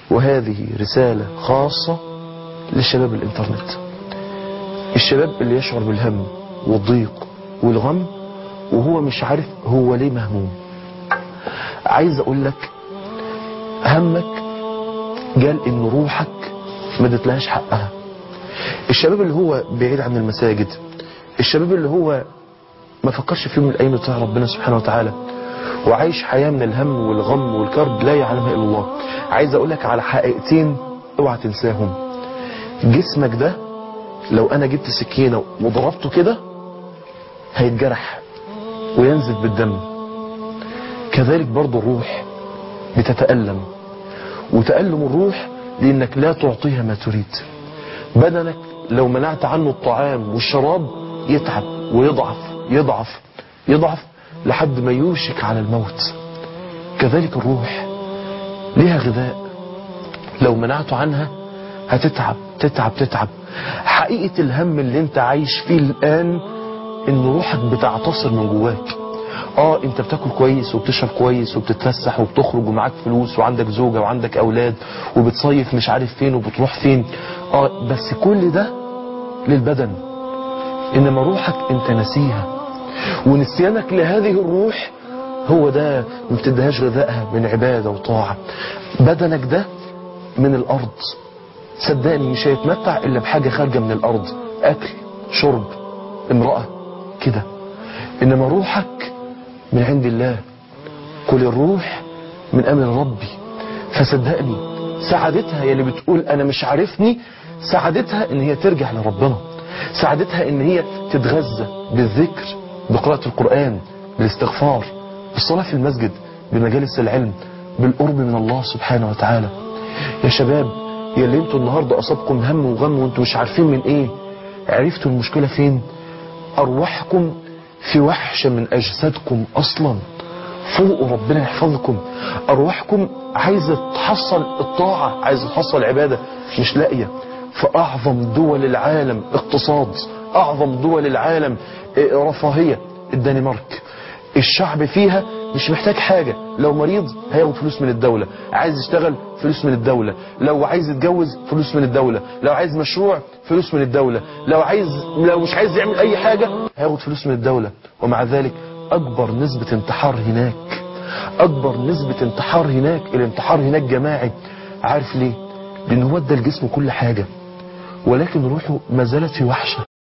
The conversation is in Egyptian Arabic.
وهذه رسالة خاصة لشباب الانترنت الشباب اللي يشعر بالهم والضيق والغم وهو مش عارف هو ليه مهموم عايز اقول لك همك قال ان روحك ما ادتلهاش حقها الشباب اللي هو بعيد عن المساجد الشباب اللي هو ما فكرش في يوم من الايام يطيع ربنا سبحانه وتعالى وعايش حياة من الهم والغم والكرب لا يعلمها الا الله عايز اقول لك على حقيقتين اوعى تنساهم جسمك ده لو انا جبت سكينة وضربته كده هيتجرح وينزف بالدم كذلك برضو الروح بتتألم وتألم الروح لأنك لا تعطيها ما تريد بدنك لو منعت عنه الطعام والشراب يتعب ويضعف يضعف يضعف لحد ما يوشك على الموت كذلك الروح ليها غذاء لو منعته عنها هتتعب تتعب تتعب حقيقة الهم اللي انت عايش فيه الآن ان روحك بتعتصر من جواك اه انت بتاكل كويس وبتشرب كويس وبتتفسح وبتخرج ومعاك فلوس وعندك زوجة وعندك اولاد وبتصيف مش عارف فين وبتروح فين اه بس كل ده للبدن انما روحك انت نسيها ونسيانك لهذه الروح هو ده ما بتديهاش غذائها من عبادة وطاعة بدنك ده من الارض صدقني مش هيتمتع الا بحاجة خارجة من الارض اكل شرب امرأة كده انما روحك من عند الله كل الروح من امر ربي فصدقني سعادتها يا اللي بتقول انا مش عارفني سعادتها ان هي ترجع لربنا سعادتها ان هي تتغذى بالذكر بقراءة القرآن بالاستغفار بالصلاة في المسجد بمجالس العلم بالقرب من الله سبحانه وتعالى يا شباب يا اللي انتوا النهاردة اصابكم هم وغم وانتوا مش عارفين من ايه عرفتوا المشكلة فين ارواحكم في وحشة من اجسادكم اصلا فوق ربنا يحفظكم ارواحكم عايزة تحصل الطاعة عايزة تحصل العبادة مش لاقية فاعظم دول العالم اقتصاد اعظم دول العالم رفاهية الدنمارك الشعب فيها مش محتاج حاجة لو مريض هياخد فلوس من الدولة عايز يشتغل فلوس من الدولة لو عايز يتجوز فلوس من الدولة لو عايز مشروع فلوس من الدولة لو عايز لو مش عايز يعمل اي حاجة هياخد فلوس من الدولة ومع ذلك اكبر نسبة انتحار هناك اكبر نسبة انتحار هناك الانتحار هناك جماعي عارف ليه لان هو ادى الجسم كل حاجة ولكن روحه ما زالت في وحشة